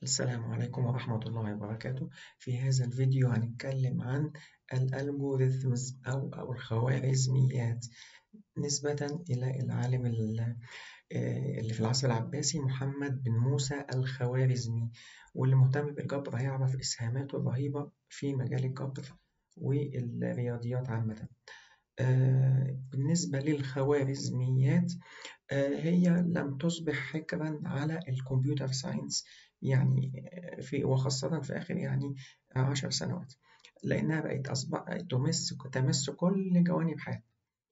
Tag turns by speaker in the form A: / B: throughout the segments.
A: السلام عليكم ورحمة الله وبركاته في هذا الفيديو هنتكلم عن الألجوريثمز أو أو الخوارزميات نسبة إلى العالم اللي في العصر العباسي محمد بن موسى الخوارزمي واللي مهتم بالجبر هيعرف إسهاماته الرهيبة في مجال الجبر والرياضيات عامة بالنسبة للخوارزميات هي لم تصبح حكرا على الكمبيوتر ساينس يعني في وخاصة في آخر يعني عشر سنوات لأنها بقت أصبح تمس تمس كل جوانب حياتنا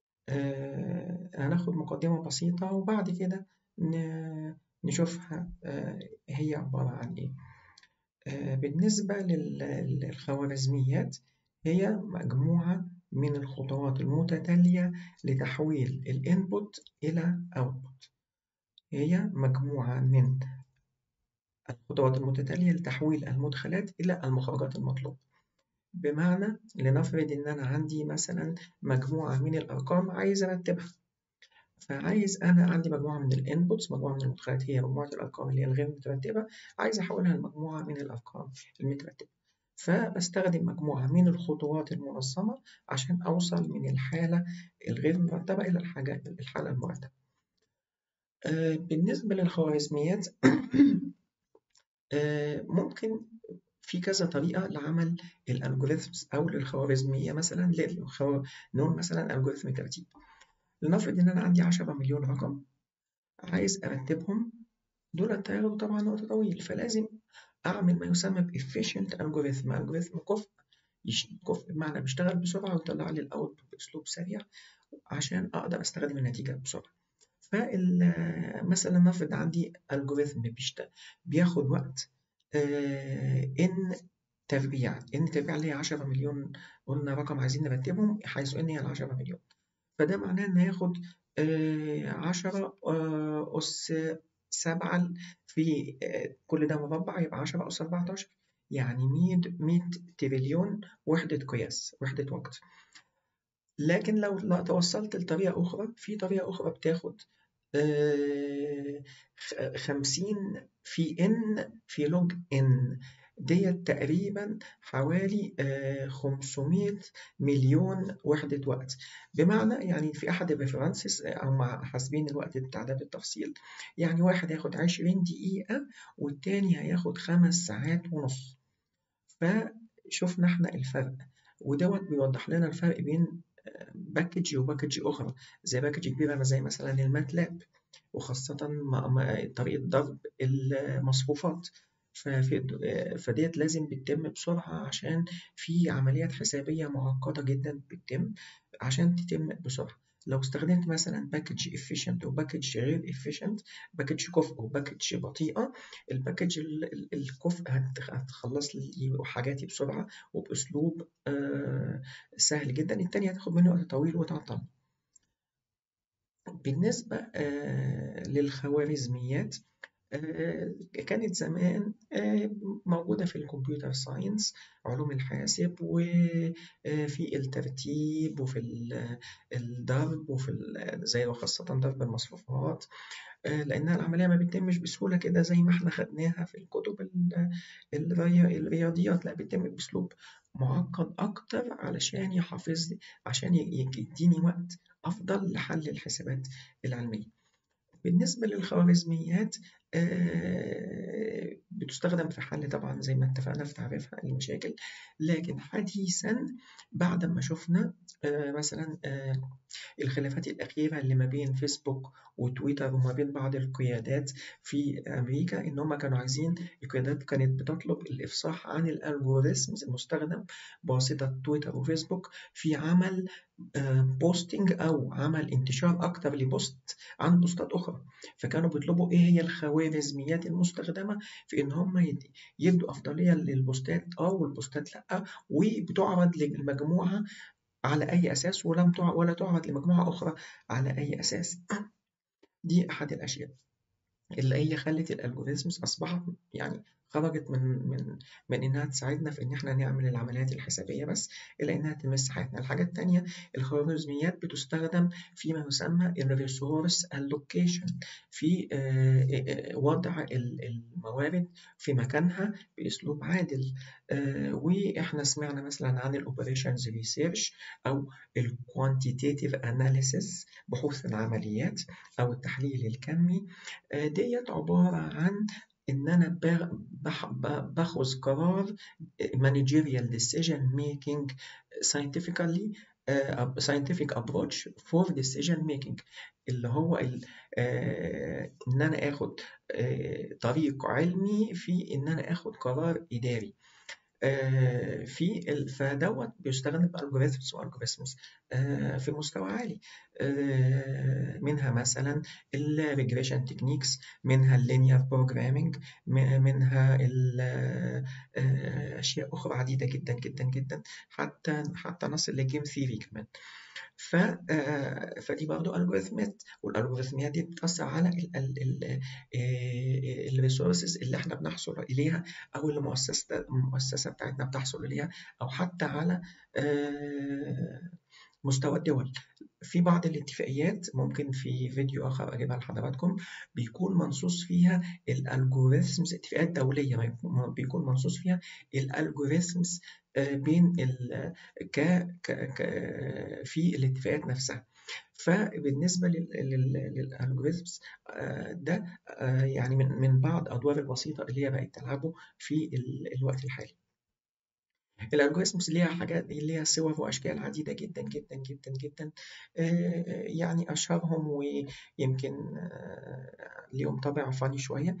A: هناخد مقدمة بسيطة وبعد كده نشوفها هي عبارة عن إيه بالنسبة للخوارزميات هي مجموعة من الخطوات المتتالية لتحويل الانبوت إلى output هي مجموعة من الخطوات المتتالية لتحويل المدخلات إلى المخرجات المطلوبة بمعنى لنفرض إن أنا عندي مثلا مجموعة من الأرقام عايز أرتبها فعايز أنا عندي مجموعة من الانبوتس مجموعة من المدخلات هي مجموعة الأرقام اللي هي الغير مترتبة عايز أحولها لمجموعة من الأرقام المترتبة فبستخدم مجموعة من الخطوات المنظمة عشان أوصل من الحالة الغير مرتبة إلى الحاجة الحالة المرتبة. بالنسبة للخوارزميات ممكن في كذا طريقة لعمل الألجوريثمز أو للخوارزمية مثلا نقول مثلا ألجوريثم ترتيب لنفرض إن أنا عندي 10 مليون رقم عايز أرتبهم دول هياخدوا طبعا وقت طويل فلازم أعمل ما يسمى ب efficient algorithm algorithm كفء كفء بمعنى بيشتغل بسرعة ويطلع لي الأوت بأسلوب سريع عشان أقدر أستخدم النتيجة بسرعة فمثلا نفرض عندي الجوريثم بياخد وقت ان تربيع ان تربيع اللي هي 10 مليون قلنا رقم عايزين نرتبهم حيث ان هي ال 10 مليون فده معناه ان هياخد 10 اس 7 في كل ده مربع يبقى 10 اس 14 يعني 100 100 تريليون وحدة قياس وحدة وقت لكن لو توصلت لطريقة أخرى في طريقة أخرى بتاخد خمسين في إن في لوج إن ديت تقريبا حوالي خمسمية مليون وحدة وقت بمعنى يعني في أحد الريفرنسز أو مع حاسبين الوقت بتاع ده بالتفصيل يعني واحد هياخد عشرين دقيقة والتاني هياخد خمس ساعات ونص فشوفنا احنا الفرق ودوت بيوضح لنا الفرق بين باكج وباكج أخرى زي باكج كبيرة زي مثلا الماتلاب وخاصة طريقة ضرب المصفوفات فديت لازم بتتم بسرعة عشان في عمليات حسابية معقدة جدا بتتم عشان تتم بسرعة لو استخدمت مثلا باكج efficient وباكج غير efficient باكج كفء وباكج بطيئة الباكج الكفء هتخلص لي حاجاتي بسرعة وبأسلوب سهل جدا التانية هتاخد مني وقت طويل وتعطل بالنسبة للخوارزميات كانت زمان موجودة في الكمبيوتر ساينس علوم الحاسب وفي الترتيب وفي الضرب وفي زي وخاصة ضرب المصفوفات لأنها العملية ما بتتمش بسهولة كده زي ما احنا خدناها في الكتب الرياضيات لا بتتم بأسلوب معقد أكتر علشان يحافظ عشان يديني وقت أفضل لحل الحسابات العلمية. بالنسبة للخوارزميات بتستخدم في حل طبعا زي ما اتفقنا في تعريفها المشاكل لكن حديثا بعد ما شفنا مثلا الخلافات الأخيرة اللي ما بين فيسبوك وتويتر وما بين بعض القيادات في أمريكا إن هم كانوا عايزين القيادات كانت بتطلب الإفصاح عن الألجوريثمز المستخدم بواسطة تويتر وفيسبوك في عمل بوستنج أو عمل انتشار أكتر لبوست عن بوستات أخرى فكانوا بيطلبوا إيه هي الخوارزميات المستخدمة في إن هم يدوا أفضلية للبوستات أه والبوستات لأ وبتعرض للمجموعة على أي أساس ولم تعرض ولا تعرض لمجموعة أخرى على أي أساس دي أحد الأشياء اللي هي خلت الالجوريزمز اصبحت يعني خرجت من من من انها تساعدنا في ان احنا نعمل العمليات الحسابيه بس الى انها تمس حياتنا الحاجه الثانيه الخوارزميات بتستخدم فيما يسمى الريسورس الوكيشن في وضع الموارد في مكانها باسلوب عادل واحنا سمعنا مثلا عن الاوبريشنز ريسيرش او الكوانتيتيف اناليسيس بحوث العمليات او التحليل الكمي ديت عباره عن ان انا باخذ قرار managerial decision making scientifically uh, scientific approach for decision making اللي هو ال, آه ان انا اخد آه طريق علمي في ان انا اخد قرار اداري آه في فدوت بيستخدم بالجوريثمز والجوريثمز في مستوى عالي منها مثلا الريجريشن تكنيكس منها اللينير بروجرامينج منها اشياء اخرى عديده جدا جدا جدا حتى حتى نصل لجيم ثيري كمان ف فدي برضه الجوريثمات والالجوريثمات دي بتاثر على الريسورسز اللي احنا بنحصل اليها او اللي المؤسسه المؤسسه بتاعتنا بتحصل اليها او حتى على مستوى الدول في بعض الاتفاقيات ممكن في فيديو اخر اجيبها لحضراتكم بيكون منصوص فيها الالجوريثمز اتفاقيات دوليه بيكون منصوص فيها الالجوريثمز بين ال ك ك ك في الاتفاقيات نفسها فبالنسبه للالجوريثمز ده يعني من من بعض ادوار البسيطه اللي هي بقت تلعبه في الوقت الحالي الالجوريثمز ليها حاجات ليها صور واشكال عديده جدا جدا جدا جدا يعني اشهرهم ويمكن ليهم طابع فاني شويه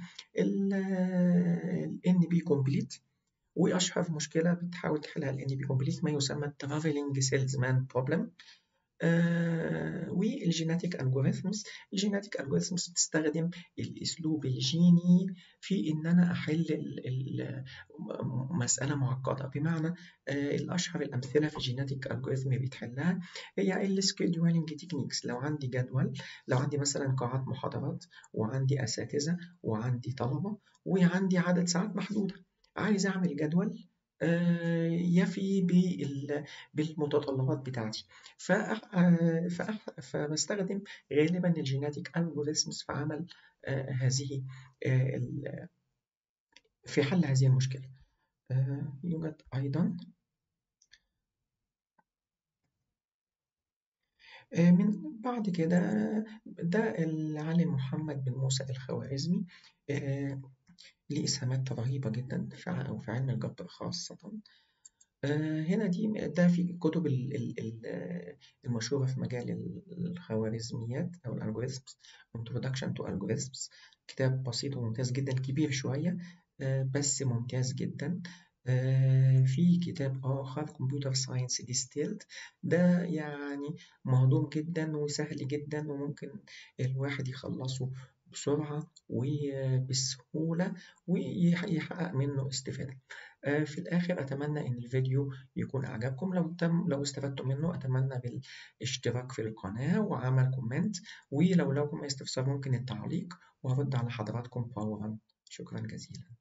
A: ال بي كومبليت واشهر مشكله بتحاول تحلها ال بي كومبليت ما يسمى الترافلينج سيلزمان بروبلم آه والجيناتيك الجوريثمز الجيناتيك الجوريثمز بتستخدم الاسلوب الجيني في ان انا احل مساله معقده بمعنى آه الاشهر الامثله في الجيناتيك الجوريثم بتحلها هي السكيدولينج تكنيكس لو عندي جدول لو عندي مثلا قاعات محاضرات وعندي اساتذه وعندي طلبه وعندي عدد ساعات محدوده عايز اعمل جدول يفي بالمتطلبات بتاعتي فبستخدم غالبا الجيناتيك الجوريثمز في عمل هذه في حل هذه المشكلة يوجد أيضا من بعد كده ده العالم محمد بن موسى الخوارزمي ليه إسهامات رهيبة جدا في علم الجبر خاصة هنا دي ده في كتب المشهورة في مجال الخوارزميات أو الألجوريثمز Introduction to Algorithms كتاب بسيط وممتاز جدا كبير شوية بس ممتاز جدا في كتاب آخر كمبيوتر ساينس ديستيلد ده يعني مهضوم جدا وسهل جدا وممكن الواحد يخلصه بسرعة وبسهولة ويحقق منه استفادة. في الآخر أتمنى إن الفيديو يكون أعجبكم لو تم لو استفدتم منه أتمنى بالاشتراك في القناة وعمل كومنت ولو لكم أي استفسار ممكن التعليق وهرد على حضراتكم فورا شكرا جزيلا